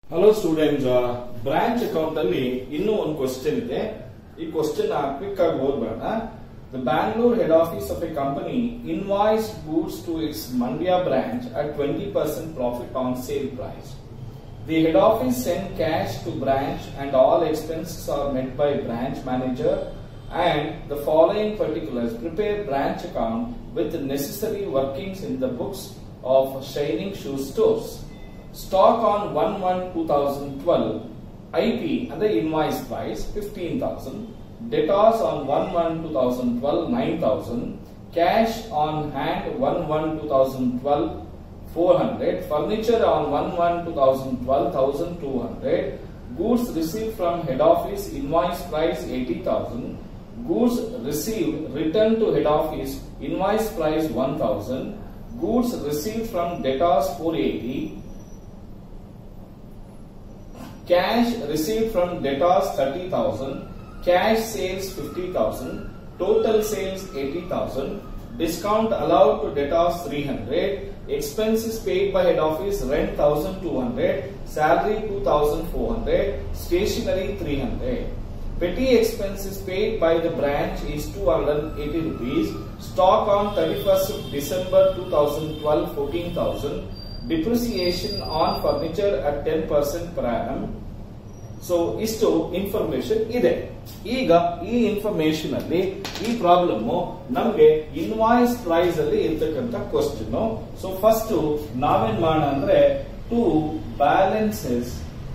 Hello students branch account ಅಲ್ಲಿ ಇನ್ನೂ ಒಂದು ಕ್ವಶನ್ ಇದೆ ಈ ಕ್ವಶನ್ ಕ್ವಿಕ್ ಆಗಿ ಓದ್ಬೇಡ the Bangalore head office of a company invoice goods to its Mandya branch at twenty percent profit on sale price the head office send cash to branch and all expenses are met by branch manager and the following particulars prepare branch account with the necessary workings in the books of Shining Shoe Stores. Stock on 1-1-2012, IP and the invoice price 15,000. Debtors on 1-1-2012, 9,000. Cash on hand 1-1-2012, 400. Furniture on 1-1-2012, 1,200. Goods received from head office invoice price 80,000. Goods received returned to head office invoice price 1000. Goods received from debtors 480. Cash received from debtors 30,000. Cash sales 50,000. Total sales 80,000. Discount allowed to debtors 300. Expenses paid by head office rent 1200. Salary 2400. Stationery 300. Petty expenses paid by the branch is 280 rupees. Stock on 31st of December 2012 14,000. Depreciation on furniture at 10% per annum. So ಇಷ್ಟು information ಇದೆ ಈಗ ಈ information ಅಲ್ಲಿ ಈ problem ನಮ್ಗೆ invoice price ಅಲ್ಲಿ ಇರ್ತಕ್ಕಂಥ question so first ನಾವೇನ್ ಮಾಡೋಣ ಅಂದ್ರೆ to balances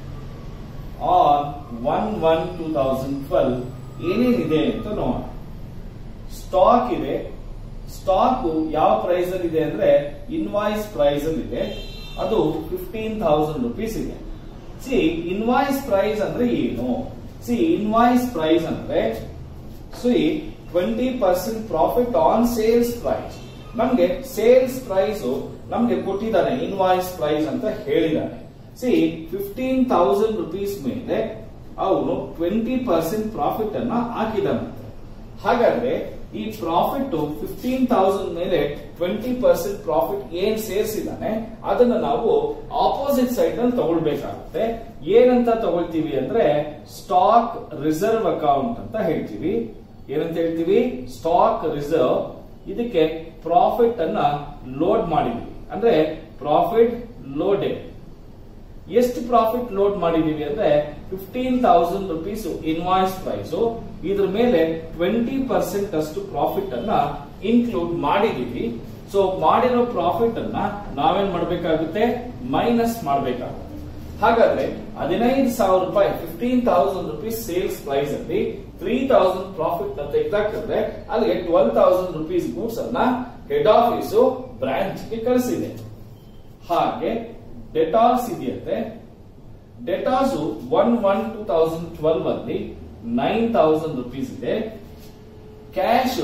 on one one two thousand twelve ಏನೇನಿದೆ ಅಂತ ನೋಡೋಣ ಸ್ಟಾಕ್ ಇದೆ ಸ್ಟಾಕ್ ಯಾವ ಪ್ರೈಸ್ ಅಲ್ಲಿ ಇದೆ ಅಂದ್ರೆ ಇನ್ವಾಯ್ಸ್ ಪ್ರೈಸ್ ಅಲ್ಲಿ ಇದೆ ಅದು ಫಿಫ್ಟೀನ್ ಥೌಸಂಡ್ ರುಪೀಸ್ ಇದೆ ಸಿ ಇನ್ವಾಯ್ಸ್ ಪ್ರೈಸ್ ಅಂದ್ರೆ ಏನು ಸಿ ಇನ್ವಾಯ್ಸ್ ಪ್ರೈಸ್ ಅಂದ್ರೆ see twenty percent profit on sales price ನಮ್ಗೆ ಸೇಲ್ಸ್ ಪ್ರೈಸ್ ನಮ್ಗೆ ಕೊಟ್ಟಿದ್ದಾನೆ ಇನ್ವಾಯ್ಸ್ ಪ್ರೈಸ್ ಅಂತ ಹೇಳಿದ್ದಾನೆ ಸಿ ಫಿಫ್ಟೀನ್ ಥೌಸಂಡ್ ರುಪೀಸ್ ಮೇಲೆ ಅವನು ಟ್ವೆಂಟಿ ಪರ್ಸೆಂಟ್ ಪ್ರಾಫಿಟ್ ಅನ್ನ ಹಾಕಿದಾನಂತೆ ಹಾಗಾದ್ರೆ ಈ ಪ್ರಾಫಿಟ್ ಫಿಫ್ಟೀನ್ ತೌಸಂಡ್ ಮೇಲೆ ಟ್ವೆಂಟಿ ಪರ್ಸೆಂಟ್ ಪ್ರಾಫಿಟ್ ಏನ್ ಸೇರಿಸಿದಾನೆ ಅದನ್ನ ನಾವು ಆಪೋಸಿಟ್ ಸೈಡ್ ನಲ್ಲಿ ತಗೊಳ್ಬೇಕಾಗುತ್ತೆ ಏನಂತ ತಗೊಳ್ತೀವಿ ಅಂದ್ರೆ ಸ್ಟಾಕ್ ರಿಸರ್ವ್ ಅಕೌಂಟ್ ಅಂತ ಹೇಳ್ತೀವಿ ಏನಂತ ಹೇಳ್ತೀವಿ ಸ್ಟಾಕ್ ರಿಸರ್ವ್ ಇದಕ್ಕೆ ಪ್ರಾಫಿಟ್ ಅನ್ನ ಲೋಡ್ ಮಾಡಿದೀವಿ ಅಂದ್ರೆ ಪ್ರಾಫಿಟ್ ಲೋಡೆಡ್ ಎಷ್ಟು ಪ್ರಾಫಿಟ್ ಲೋಡ್ ಮಾಡಿದೀವಿ ಅಂದ್ರೆ fifteen thousand rupees invoice price ಇದ್ರ ಮೇಲೆ ಟ್ವೆಂಟಿ ಪರ್ಸೆಂಟ್ ಅಷ್ಟು ಪ್ರಾಫಿಟ್ ಅನ್ನ ಇನ್ಕ್ಲೂಡ್ ಮಾಡಿದೀವಿ ಸೊ ಮಾಡಿರೋ ಪ್ರಾಫಿಟ್ ಅನ್ನ ನಾವೇನ್ ಮಾಡ್ಬೇಕಾಗುತ್ತೆ ಮೈನಸ್ ಮಾಡ್ಬೇಕಾಗುತ್ತೆ ಹಾಗಾದ್ರೆ ಹದಿನೈದು ಸಾವಿರ ರೂಪಾಯಿ fifteen thousand rupees sales price ಅಲ್ಲಿ ತ್ರೀ ತೌಸಂಡ್ ಪ್ರಾಫಿಟ್ ಅಂತ ತೆಗೆದಾಕಿದ್ರೆ ಅಲ್ಲಿಗೆ ಟ್ವೆಲ್ ತೌಸಂಡ್ ರುಪೀಸ್ ಗೂಡ್ಸ್ ಅನ್ನ ಹೆಡ್ ಆಫೀಸು ಬ್ರಾಂಚ್ ಗೆ ಕಳಿಸಿದೆ ಹಾಗೆ ಡೆಟಾರ್ಸ್ ಇದೆಯಂತೆ ಡೆಟಾರ್ಸ್ one one two thousand twelve ಅಲ್ಲಿ ನೈನ್ ತೌಸಂಡ್ ರುಪೀಸ್ ಇದೆ cash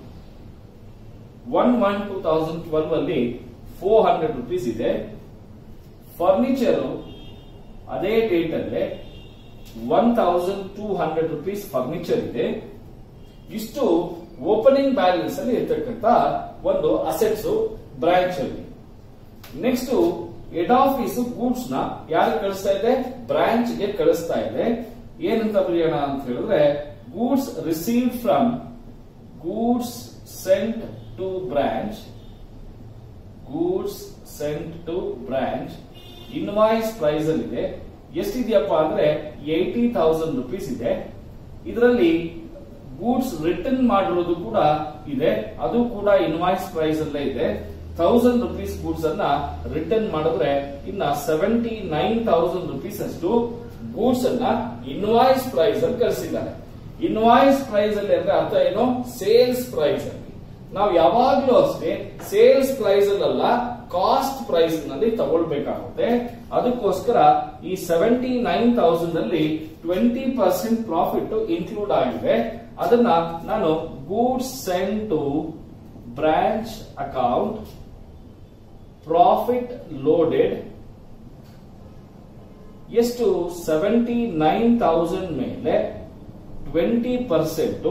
one one two thousand twelve ಅಲ್ಲಿ ಫೋರ್ ಹಂಡ್ರೆಡ್ ರುಪೀಸ್ ಇದೆ ಫರ್ನಿಚರ್ ಅದೇ ಡೇಟ್ ಅಲ್ಲೇ one thousand two hundred rupees furniture ಇದೆ ಇಷ್ಟು ಓಪನಿಂಗ್ ಬ್ಯಾಲೆನ್ಸ್ ಅಲ್ಲಿ ಇರ್ತಕ್ಕಂಥ ಒಂದು ಅಸೆಟ್ಸ್ ಬ್ರಾಂಚ್ ಅಲ್ಲಿ ನೆಕ್ಸ್ಟ್ ಹೆಡ್ ಆಫೀಸ್ ಗೂಡ್ಸ್ ನ ಯಾರು ಕಳಿಸ್ತಾ ಇದೆ ಬ್ರಾಂಚ್ ಗೆ ಕಳಿಸ್ತಾ ಇದೆ ಏನಂತ ಬರೆಯೋಣ ಅಂತ ಹೇಳಿದ್ರೆ goods received from goods sent to branch goods sent to branch invoice price ಅಲ್ಲಿ ಇದೆ ಎಷ್ಟಿದೆಯಪ್ಪ ಅಂದ್ರೆ ಏಯ್ಟಿ ತೌಸಂಡ್ ರುಪೀಸ್ ಇದೆ ಇದರಲ್ಲಿ ಗೂಡ್ಸ್ ರಿಟರ್ನ್ ಮಾಡಿರೋದು ಕೂಡ ಇದೆ ಅದು ಕೂಡ ಇನ್ವಾಯ್ಸ್ ಪ್ರೈಸ್ ಅಲ್ಲೇ ಇದೆ ಥೌಸಂಡ್ ರುಪೀಸ್ ಗೂಡ್ಸ್ ಅನ್ನ ರಿಟರ್ನ್ ಮಾಡಿದ್ರೆ ಇನ್ನ ಸೆವೆಂಟಿ ನೈನ್ ತೌಸಂಡ್ ರುಪೀಸ್ ಅಷ್ಟು ಗೂಡ್ಸ್ ಅನ್ನ ಇನ್ವಾಯ್ಸ್ ಪ್ರೈಸ್ ಅಲ್ಲಿ ಕಳಿಸಿದ್ದಾರೆ ಇನ್ವಾಯ್ಸ್ ಪ್ರೈಸ್ ಅಲ್ಲಿ ಅಂದ್ರೆ ಅರ್ಥ ಏನು ಸೇಲ್ಸ್ ಪ್ರೈಸ್ ಅಲ್ಲಿ ನಾವು ಯಾವಾಗ್ಲೂ ಅಷ್ಟೇ ಸೇಲ್ಸ್ ಪ್ರೈಸ್ ಅಲ್ಲ ಕಾಸ್ಟ್ ಪ್ರೈಸ್ ನಲ್ಲಿ ತಗೊಳ್ಬೇಕಾಗುತ್ತೆ ಅದಕ್ಕೋಸ್ಕರ ಈ ಸೆವೆಂಟಿ ನೈನ್ ತೌಸಂಡ್ ಅಲ್ಲಿ ಟ್ವೆಂಟಿ ಪರ್ಸೆಂಟ್ ಪ್ರಾಫಿಟ್ ಇನ್ಕ್ಲೂಡ್ ಆಗಿದೆ ಅದನ್ನ ನಾನು goods send to branch account profit loaded ಎಷ್ಟು ಸೆವೆಂಟಿ ನೈನ್ ತೌಸಂಡ್ ಮೇಲೆ ಟ್ವೆಂಟಿ ಪರ್ಸೆಂಟ್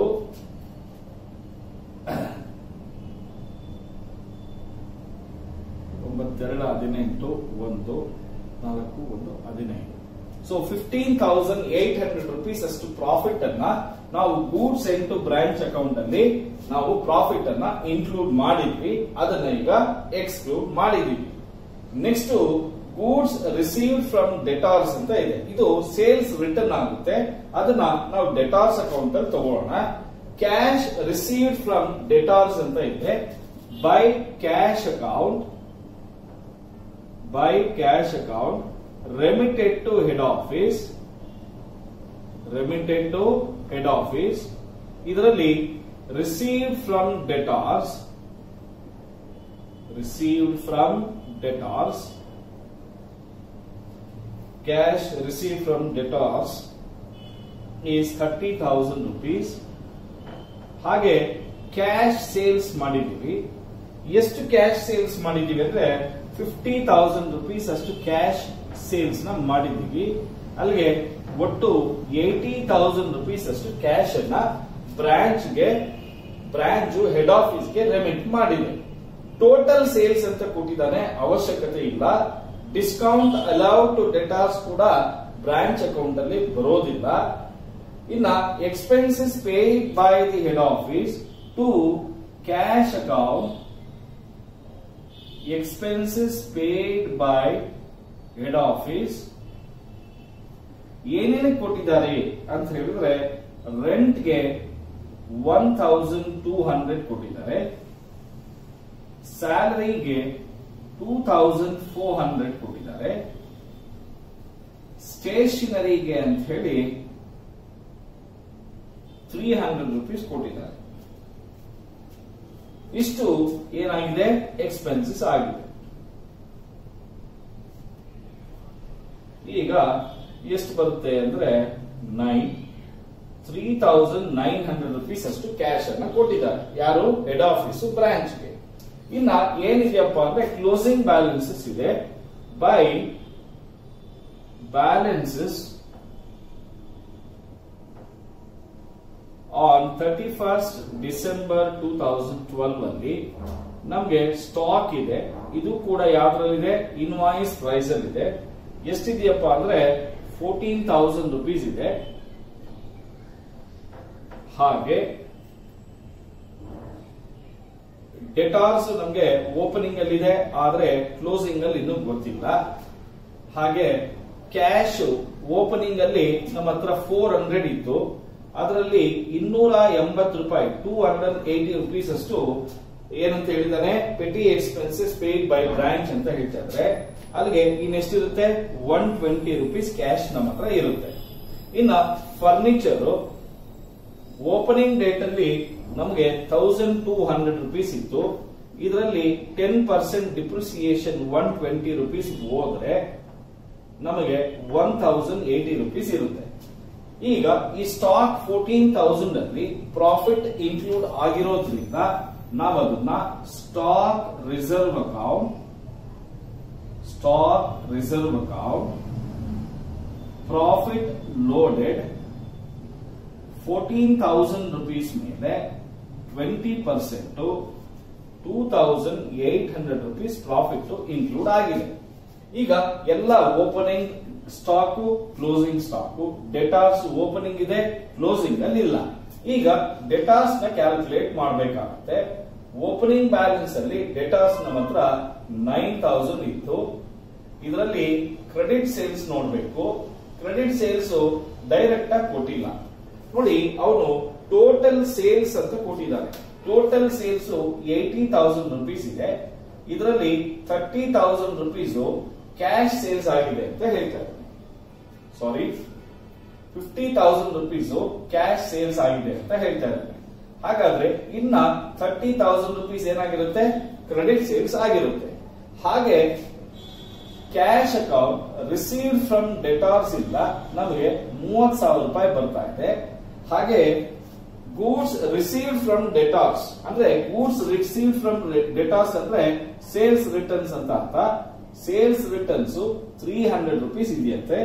ಒಂಬತ್ತೆರಡು ಹದಿನೆಂಟು ಒಂದು ನಾಲ್ಕು ಒಂದು ಹದಿನೈದು so fifteen thousand eight hundred rupees ಅಷ್ಟು ಪ್ರಾಫಿಟ್ ಅನ್ನ ನಾವು ಗೂಡ್ಸ್ ಎಂಟು ಬ್ರಾಂಚ್ ಅಕೌಂಟ್ ಅಲ್ಲಿ ನಾವು ಪ್ರಾಫಿಟ್ ಅನ್ನ ಇನ್ಕ್ಲೂಡ್ ಮಾಡಿದ್ವಿ ಅದನ್ನ ಈಗ ಎಕ್ಸ್ಕ್ಲೂಡ್ ಮಾಡಿದೀವಿ next goods received from debtors ಅಂತ ಇದೆ ಇದು ಸೇಲ್ಸ್ ರಿಟರ್ನ್ ಆಗುತ್ತೆ ಅದನ್ನ ನಾವು ಡೆಟಾರ್ಸ್ ಅಕೌಂಟ್ ಅಲ್ಲಿ ತಗೊಳ್ಳೋಣ ಕ್ಯಾಶ್ ರಿಸೀವ್ಡ್ ಫ್ರಮ್ ಡೆಟಾರ್ಸ್ ಅಂತ ಇದೆ by cash account by cash account remitted to head office remitted to head office ಇದರಲ್ಲಿ received from debtors received from debtors cash receive from debtors is thirty thousand rupees ಹಾಗೆ cash sales ಮಾಡಿದೀವಿ ಎಷ್ಟು cash sales ಮಾಡಿದೀವಿ ಅಂದ್ರೆ fifty thousand rupees ಅಷ್ಟು cash sales ನ ಮಾಡಿದೀವಿ ಅಲ್ಲಿಗೆ ಒಟ್ಟು ಏಟಿ ತೌಸಂಡ್ ರುಪೀಸ್ ಅಷ್ಟು ಕ್ಯಾಶ್ ಅನ್ನ ಬ್ರಾಂಚ್ಗೆ ಬ್ರಾಂಚ್ ಹೆಡ್ ಆಫೀಸ್ಗೆ ರೆಮಿಟ್ ಮಾಡಿದೆ ಟೋಟಲ್ ಸೇಲ್ಸ್ ಅಂತ ಕೊಟ್ಟಿದ್ದಾನೆ ಅವಶ್ಯಕತೆ ಇಲ್ಲ ಡಿಸ್ಕೌಂಟ್ ಅಲೌಡ್ ಟು ಡೆಟಾರ್ಸ್ ಕೂಡ ಬ್ರಾಂಚ್ ಅಕೌಂಟ್ ಅಲ್ಲಿ ಬರೋದಿಲ್ಲ ಇನ್ನ expenses paid by the head office to cash account expenses paid by head office ಏನೇನು ಕೊಟ್ಟಿದ್ದಾರೆ ಅಂತ ಹೇಳಿದ್ರೆ ರೆಂಟ್ಗೆ ಒನ್ ಥೌಸಂಡ್ ಟೂ ಹಂಡ್ರೆಡ್ ಕೊಟ್ಟಿದ್ದಾರೆ ಸ್ಯಾಲರಿಗೆ ಟೂ ಥೌಸಂಡ್ ಫೋರ್ ಹಂಡ್ರೆಡ್ ಕೊಟ್ಟಿದ್ದಾರೆ ಸ್ಟೇಷನರಿಗೆ ಅಂತ ಹೇಳಿ ತ್ರೀ ಹಂಡ್ರೆಡ್ ರುಪೀಸ್ ಕೊಟ್ಟಿದ್ದಾರೆ ಇಷ್ಟು ಏನಾಗಿದೆ ಎಕ್ಸ್ಪೆನ್ಸಸ್ ಆಗಿದೆ ಈಗ ಎಷ್ಟು ಬರುತ್ತೆ ಅಂದ್ರೆ nine three thousand nine hundred rupees ಅಷ್ಟು ಕ್ಯಾಶ್ ಅನ್ನ ಕೊಟ್ಟಿದ್ದಾರೆ ಯಾರು ಹೆಡ್ ಆಫೀಸ್ ಬ್ರಾಂಚ್ಗೆ ಇನ್ನ ಏನಿದೆಯಪ್ಪ ಅಂದ್ರೆ ಕ್ಲೋಸಿಂಗ್ ಬ್ಯಾಲೆನ್ಸಸ್ ಇದೆ by balances on thirty first December two thousand twelve ಅಲ್ಲಿ ನಮ್ಗೆ ಸ್ಟಾಕ್ ಇದೆ ಇದು ಕೂಡ ಯಾವ್ದ್ರಲ್ಲಿದೆ ಇನ್ವಾಯ್ಸ್ ಪ್ರೈಸ್ ಅಲ್ಲಿ ಇದೆ ಎಷ್ಟಿದೆಯಪ್ಪ ಅಂದ್ರೆ ಫೋರ್ಟೀನ್ ತೌಸಂಡ್ ರುಪೀಸ್ ಇದೆ ಹಾಗೆ ಡೆಟಾರ್ಸ್ ನಮ್ಗೆ ಓಪನಿಂಗ್ ಅಲ್ಲಿ ಇದೆ ಆದ್ರೆ ಕ್ಲೋಸಿಂಗ್ ಅಲ್ಲಿ ಇನ್ನೂ ಗೊತ್ತಿಲ್ಲ ಹಾಗೆ ಕ್ಯಾಶ್ ಓಪನಿಂಗ್ ಅಲ್ಲಿ ನಮ್ಮ ಹತ್ರ ಫೋರ್ ಹಂಡ್ರೆಡ್ ಇತ್ತು ಅದರಲ್ಲಿ ಇನ್ನೂರ ಎಂಬತ್ತು ರೂಪಾಯಿ ಟೂ ಹಂಡ್ರೆಡ್ ಏಟಿ ರುಪೀಸ್ ಅಷ್ಟು ಏನಂತ ಹೇಳಿದಾನೆ petty expenses paid by branch ಅಂತ ಹೇಳ್ತಾ ಇದ್ರೆ ಅಲ್ಲಿಗೆ ಇನ್ನೆಷ್ಟಿರುತ್ತೆ ಒನ್ ಟ್ವೆಂಟಿ ರುಪೀಸ್ ಕ್ಯಾಶ್ ನಮ್ಮ ಹತ್ರ ಇರುತ್ತೆ ಇನ್ನ ಫರ್ನಿಚರ್ ಓಪನಿಂಗ್ ಡೇಟ್ ಅಲ್ಲಿ ನಮಗೆ ತೌಸಂಡ್ ಟೂ ಹಂಡ್ರೆಡ್ ರುಪೀಸ್ ಇತ್ತು ಇದರಲ್ಲಿ ten percent depreciation one twenty rupees ಹೋದ್ರೆ ನಮಗೆ ಒನ್ ಥೌಸಂಡ್ ಏಟಿ ರುಪೀಸ್ ಇರುತ್ತೆ ಈಗ ಈ ಸ್ಟಾಕ್ ಫೋರ್ಟೀನ್ ತೌಸಂಡ್ ಅಲ್ಲಿ ಪ್ರಾಫಿಟ್ ಇನ್ಕ್ಲೂಡ್ ಆಗಿರೋದ್ರಿಂದ ನಾವು ಅದನ್ನ stock reserve account stock reserve account profit loaded fourteen thousand rupees ಮೇಲೆ twenty percent two thousand eight hundred rupees profit include ಆಗಿದೆ ಈಗ ಎಲ್ಲ opening stock closing stock debtors opening ಇದೆ closing ಅಲ್ಲಿ ಇಲ್ಲ ಈಗ ಡೆಟಾರ್ಸ್ ನ ಕ್ಯಾಲ್ಕುಲೇಟ್ ಮಾಡಬೇಕಾಗುತ್ತೆ ಓಪನಿಂಗ್ ಬ್ಯಾಲೆನ್ಸ್ ಅಲ್ಲಿ ಡೆಟಾರ್ಸ್ ನಮ್ಮ ಹತ್ರ ನೈನ್ ತೌಸಂಡ್ ಇತ್ತು ಇದರಲ್ಲಿ ಕ್ರೆಡಿಟ್ ಸೇಲ್ಸ್ ನೋಡಬೇಕು ಕ್ರೆಡಿಟ್ ಸೇಲ್ಸ್ ಡೈರೆಕ್ಟ್ ಆಗಿ ಕೊಟ್ಟಿಲ್ಲ ನೋಡಿ ಅವನು ಟೋಟಲ್ ಸೇಲ್ಸ್ ಅಂತ ಕೊಟ್ಟಿದ್ದಾನೆ total sales eighty thousand rupees ಇದೆ ಇದರಲ್ಲಿ thirty thousand rupees cash sales ಆಗಿದೆ ಅಂತ ಹೇಳ್ತಾರೆ sorry fifty thousand rupees cash sales ಆಗಿದೆ ಅಂತ ಹೇಳ್ತಾ ಇದ್ದಾರೆ ಹಾಗಾದ್ರೆ ಇನ್ನ ಥರ್ಟಿ ತೌಸಂಡ್ ರುಪೀಸ್ ಏನಾಗಿರುತ್ತೆ ಕ್ರೆಡಿಟ್ ಸೇಲ್ಸ್ ಆಗಿರುತ್ತೆ ಹಾಗೆ cash account received from debtors ಇಲ್ಲ ನಮಗೆ ಮೂವತ್ ಸಾವಿರ ರೂಪಾಯಿ ಬರ್ತಾ ಇದೆ ಹಾಗೆ ಗೂಡ್ಸ್ ರಿಸೀವ್ಡ್ ಫ್ರಮ್ ಡೆಟಾರ್ಸ್ ಅಂದ್ರೆ ಗೂಡ್ಸ್ ರಿಸೀವ್ಡ್ ಫ್ರಮ್ ಡೆಟಾರ್ಸ್ ಅಂದ್ರೆ ಸೇಲ್ಸ್ ರಿಟರ್ನ್ಸ್ ಅಂತ ಅರ್ಥ sales returns three hundred rupees ಇದೆಯಂತೆ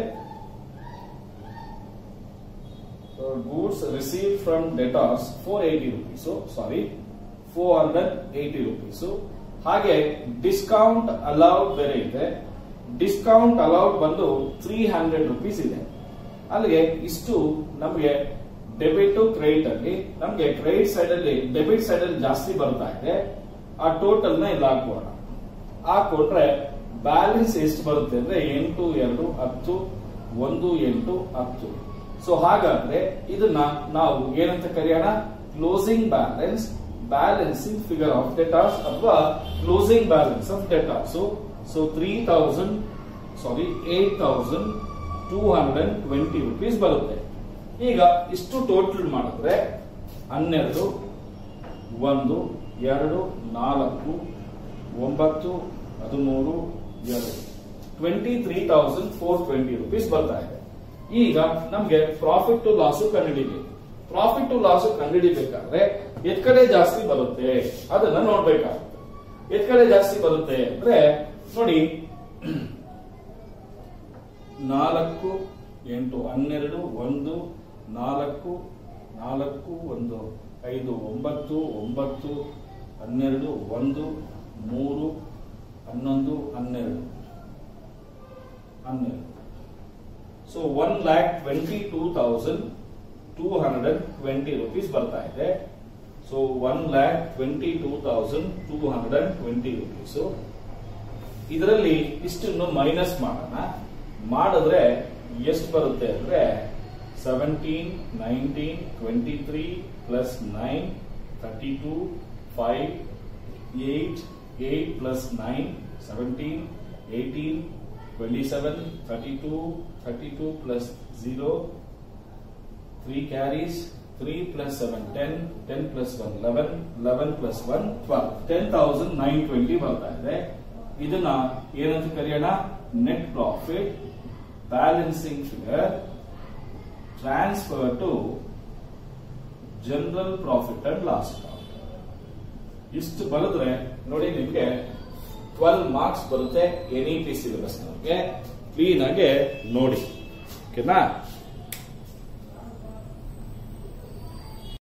goods receive from debtors four eighty rupees sorry four hundred eighty rupees ಹಾಗೆ ಡಿಸ್ಕೌಂಟ್ ಅಲೌಡ್ ಬೇರೆ ಇದೆ ಡಿಸ್ಕೌಂಟ್ ಅಲೌಡ್ ಬಂದು ತ್ರೀ ಹಂಡ್ರೆಡ್ ರುಪೀಸ್ ಇದೆ ಅಲ್ಲಿಗೆ ಇಷ್ಟು ನಮಗೆ ಡೆಬಿಟ್ ಕ್ರೆಡಿಟ್ ಅಲ್ಲಿ ನಮಗೆ ಕ್ರೆಡಿಟ್ ಸೈಡ್ ಅಲ್ಲಿ ಡೆಬಿಟ್ ಸೈಡ್ ಅಲ್ಲಿ ಜಾಸ್ತಿ ಬರ್ತಾ ಇದೆ ಆ ಟೋಟಲ್ ನ ಇಲ್ಲಿ ಹಾಕೋಣ ಹಾಕೊಟ್ರೆ ಬ್ಯಾಲೆನ್ಸ್ ಎಷ್ಟು ಬರುತ್ತೆ ಅಂದ್ರೆ ಎಂಟು ಎರಡು ಹತ್ತು ಒಂದು ಎಂಟು ಹತ್ತು ಸೊ ಹಾಗಾದ್ರೆ ಇದನ್ನ ನಾವು ಏನಂತ ಕರೆಯೋಣ closing balance balancing figure of debtors ಅಥವಾ closing balance of debtors so three thousand sorry eight thousand two hundred twenty rupees ಬರುತ್ತೆ ಈಗ ಇಷ್ಟು ಟೋಟಲ್ ಮಾಡಿದ್ರೆ ಹನ್ನೆರಡು ಒಂದು ಎರಡು ನಾಲ್ಕು ಒಂಬತ್ತು ಹದಿಮೂರು ಎರಡು twenty three thousand four twenty rupees ಬರ್ತಾ ಇದೆ ಈಗ ನಮ್ಗೆ ಪ್ರಾಫಿಟ್ ಟು ಲಾಸ್ ಕಂಡುಹಿಡಿಬೇಕು ಪ್ರಾಫಿಟ್ ಟು ಲಾಸ್ ಕಂಡುಹಿಡಿಬೇಕಾದ್ರೆ ಎತ್ ಕಡೆ ಜಾಸ್ತಿ ಬರುತ್ತೆ ಅದನ್ನ ನೋಡ್ಬೇಕಾಗುತ್ತೆ ಎತ್ ಕಡೆ ಜಾಸ್ತಿ ಬರುತ್ತೆ ಅಂದ್ರೆ ನೋಡಿ ನಾಲ್ಕು ಎಂಟು ಹನ್ನೆರಡು ಒಂದು ನಾಲ್ಕು ನಾಲ್ಕು ಒಂದು ಐದು ಒಂಬತ್ತು ಒಂಬತ್ತು ಹನ್ನೆರಡು ಒಂದು ಮೂರು ಹನ್ನೊಂದು ಹನ್ನೆರಡು ಹನ್ನೆರಡು so one lakh twenty two thousand two hundred twenty rupees ಬರ್ತಾ ಇದೆ so one lakh twenty two thousand two hundred twenty rupees ಇದರಲ್ಲಿ ಇಷ್ಟನ್ನು ಮೈನಸ್ ಮಾಡೋಣ ಮಾಡಿದ್ರೆ ಎಷ್ಟು ಬರುತ್ತೆ ಅಂದ್ರೆ seventeen nineteen twenty three plus nine thirty two five eight eight plus nine seventeen eighteen twenty seven thirty two thirty two plus zero three carries three plus seven ten ten plus one eleven eleven plus one twelve ten thousand nine twenty ಬರ್ತಾ ಇದೆ ಇದನ್ನ ಏನಂತ ಕರೆಯೋಣ net profit balancing figure transfer to general profit and loss ಇಷ್ಟು ಬರೆದ್ರೆ ನೋಡಿ ನಿಮ್ಗೆ twelve marks ಬರುತ್ತೆ ಎನ್ ಇ ಪಿ ಸಿಲೆಬಸ್ ನಮಗೆ ಕ್ಲೀನ್ ಆಗಿ ನೋಡಿ ಓಕೆನಾ